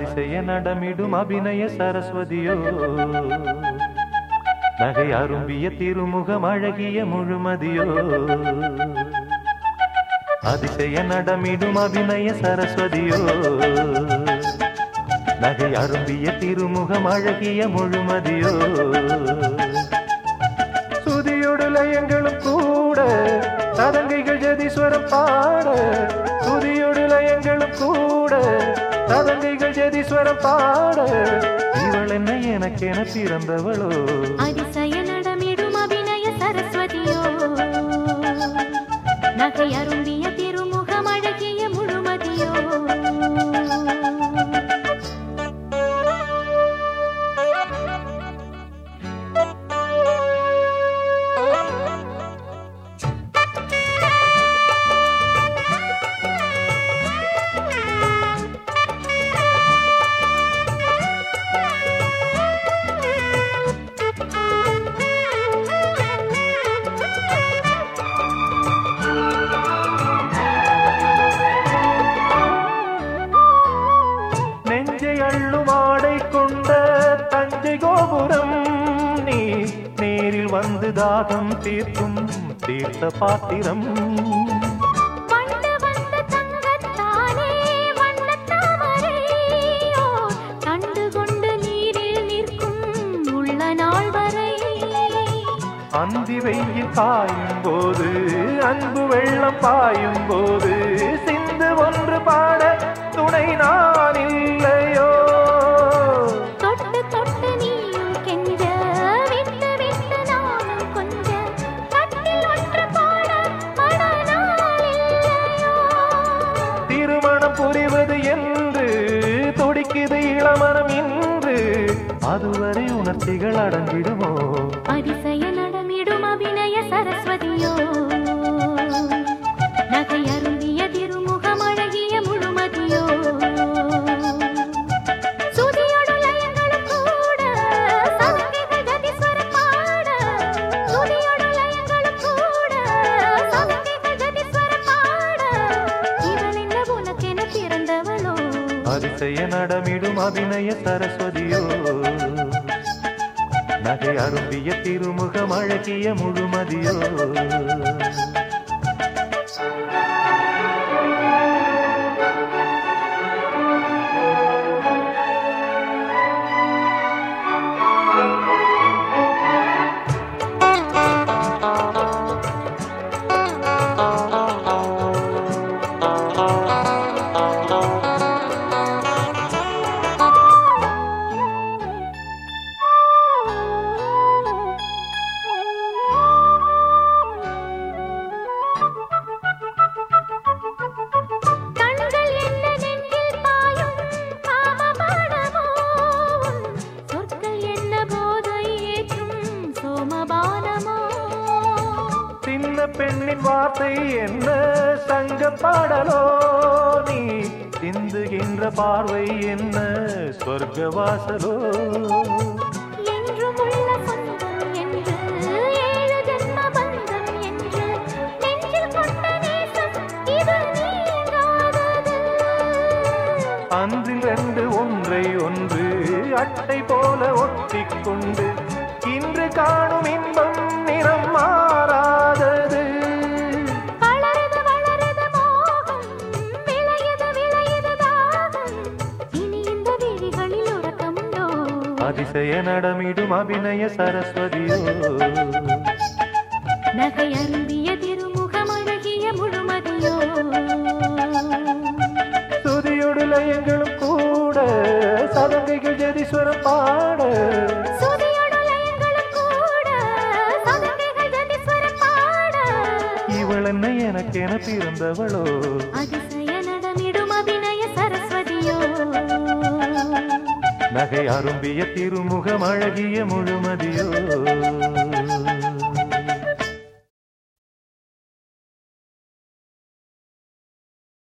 அதிசய நடமிடும் அபிநய சரஸ்வதியோ நகை அரும்பிய திருமுகம் அழகிய முழுமதியோ அதிசய நடமிடும் அபிநய சரஸ்வதியோ நகை அரும்பிய திருமுகம் அழகிய முழுமதியோ சுதியோடு லயங்களும் கூட சதங்கைகள் ஜதீஸ்வரம் பாட சுதியோடு லயங்களும் கூட சதங்கைகள் ஜதீஸ்வரம் பாட இவள் என்ன எனக்கென பிறந்தவளோ அதிசய நடமிடும் அபிநய சரஸ்வதியோ நகை அரும்பிய திருமுகம் அழகிய முழுமதியோ நெஞ்சை அள்ளும் ஆடை கொண்ட தஞ்சை கோபுரம் நீ நேரில் வந்து தாகம் தீர்க்கும் தீர்த்த பாத்திரம் வண்டு வந்த தங்கத்தானே வண்ணத் தாமரையோ, கண்டு கொண்டு நீரில் நிற்கும் உள்ள நாள் வரை அந்தி வெயில் காயும் போது அன்பு வெள்ளம் பாயும் போது சிந்து ஒன்று பாட துணை நான் இல்லையோ தொட்டு தொட்டு நீயும் கெஞ்ச விட்டு விட்டு நானும் கொஞ்ச கட்டில் ஒன்று பாட மனநாள் இல்லையோ திருமணம் புரிவது என்று துடிக்குது இளமனம் இன்று அதுவரை உணர்ச்சிகள் அடங்கிடுமோ அதிசய நடமிடும் அபிநய சரஸ்வதியோ நகை அருந்திய திருமுகம் அழகிய முழுமதியோ சுதியோடு லயங்களும் கூட சதங்கைகள் ஜதீஸ்வரம் பாட சுதியோடு லயங்களும் கூட சதங்கைகள் ஜதீஸ்வரம் பாட இவள் என்ன உனக்கென பிறந்தவளோ அதிசய நடமிடும் அபிநய சரஸ்வதியோ நகை அரும்பிய திருமுகம் அழகிய முழுமதியோ கண்கள் என்ன நெஞ்சில் பாயும் காமபானமோ சொற்கள் என்ன போதை ஏற்றும் சோமபானமோ சின்ன பெண்ணின் வார்த்தை என்ன சங்க பாடலோ நீ சிந்துகின்ற பார்வை என்ன சொர்க்க வாசலோ என்றும் உள்ள சொந்தம் என்று ஏழு ஜென்ம பந்தம் என்று நெஞ்சில் கொண்ட நேசம் இது நீங்காதது அன்றில் ரெண்டு ஒன்றை ஒன்று அட்டை போல ஒட்டிக்கொண்டு இன்று காணும் இன்பம் நிறம் மாறாதது வளருது வளருது மோகம் விளையுது விளையுது தாகம் இனி இந்த விழிகளில் உறக்கமுண்டோ அதிசய நடமிடும் அபிநய சரஸ்வதியோ நகை அரும்பிய திருமுகம் அழகிய முழுமதியோ துதியோடு லயங்களும் கூட சதங்கைகள் ஜதீஸ்வரம் பாட சுதியோடு லயங்களும் கூட சதங்கைகள் ஜதீஸ்வரம் பாட இவள் என்ன எனக்கென பிறந்தவளோ அதிசய நடமிடும் அபிநய சரஸ்வதியோ நகை அரும்பிய திருமுகம் அழகிய முழுமதியோ